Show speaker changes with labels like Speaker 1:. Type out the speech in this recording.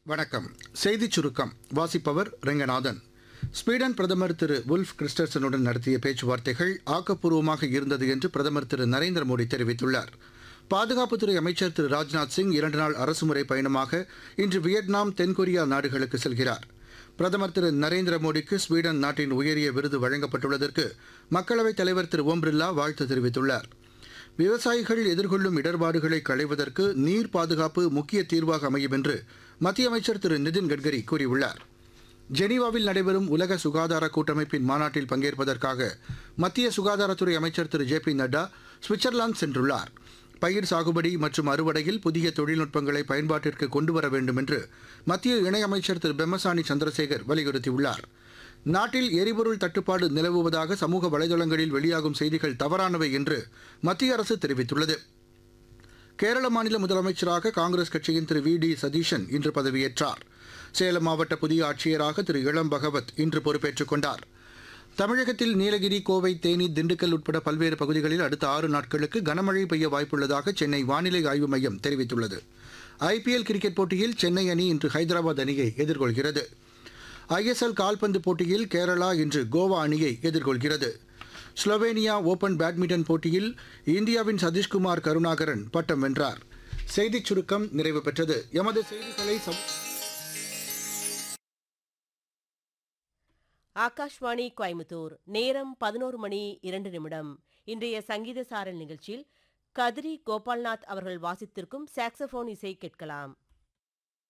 Speaker 1: வணக்கம் செய்திச் சுருக்கம் வாசிப்பவர் ரெங்கநாதன் ஸ்வீடன் பிரதமர் திரு உல்ஃப் கிறிஸ்டர்சனுடன் நடத்திய பேச்சுவார்த்தைகள் ஆக்கப்பூர்வமாக இருந்தது என்று பிரதமர் திரு நரேந்திர மோடி தெரிவித்துள்ளார் பாதுகாப்புத்துறை அமைச்சர் திரு ராஜ்நாத் சிங் இரண்டு நாள் அரசுமுறை பயணமாக இன்று வியட்நாம் தென்கொரியா நாடுகளுக்கு செல்கிறார் பிரதமர் திரு நரேந்திர மோடிக்கு ஸ்வீடன் நாட்டின் உயரிய விருது வழங்கப்பட்டுள்ளதற்கு மக்களவைத் தலைவர் திரு ஓம் பிர்லா வாழ்த்து தெரிவித்துள்ளார் விவசாயிகள் எதிர்கொள்ளும் இடர்பாடுகளை களைவதற்கு நீர் பாதுகாப்பு முக்கிய தீர்வாக அமையும் என்று மத்திய அமைச்சர் திரு நிதின் கட்கரி கூறியுள்ளார் ஜெனீவாவில் நடைபெறும் உலக சுகாதார கூட்டமைப்பின் மாநாட்டில் பங்கேற்பதற்காக மத்திய சுகாதாரத்துறை அமைச்சர் Thiru J P Nadda Switzerland சென்றுள்ளார் பயிர் சாகுபடி மற்றும் அறுவடையில் புதிய தொழில்நுட்பங்களை பயன்பாட்டிற்கு கொண்டுவர வேண்டும் என்று மத்திய இணையமைச்சர் திரு பெம்மசானி சந்திரசேகர் வலியுறுத்தியுள்ளார் நாட்டில் எரிபொருள் தட்டுப்பாடு நிலவுவதாக சமூக வலைதளங்களில் வெளியாகும் செய்திகள் தவறானவை என்று மத்திய அரசு தெரிவித்துள்ளது கேரள மாநில முதலமைச்சராக காங்கிரஸ் கட்சியின் திரு வி டி சதீஷன் இன்று பதவியேற்றார் சேலம் மாவட்ட புதிய ஆட்சியராக திரு இளம் பகவத் இன்று பொறுப்பேற்றுக் கொண்டார் தமிழகத்தில் நீலகிரி கோவை தேனி திண்டுக்கல் உட்பட பல்வேறு பகுதிகளில் அடுத்த ஆறு நாட்களுக்கு கனமழை பெய்ய வாய்ப்புள்ளதாக சென்னை வானிலை ஆய்வு மையம் தெரிவித்துள்ளது ஐபிஎல் கிரிக்கெட் போட்டியில் சென்னை அணி இன்று ஹைதராபாத் அணியை எதிர்கொள்கிறது ஐஎஸ்எல் கால்பந்து போட்டியில் கேரளா இன்று கோவா அணியை எதிர்கொள்கிறது ஸ்லோவேனியா ஓபன் பேட்மிண்டன் போட்டியில் இந்தியாவின் சதீஷ்குமார் கருணாகரன் பட்டம் வென்றார் செய்திச் சுருக்கம் நிறைவு பெற்றது எமது செய்திகளை சம-
Speaker 2: ஆகாஷ்வாணி கோயம்புத்தூர் நேரம் பதினோரு மணி இரண்டு நிமிடம் இன்றைய சங்கீத சாரல் நிகழ்ச்சியில் கதிரி கோபால்நாத் அவர்கள் வாசித்திருக்கும் சாக்ஸபோன் இசை கேட்கலாம்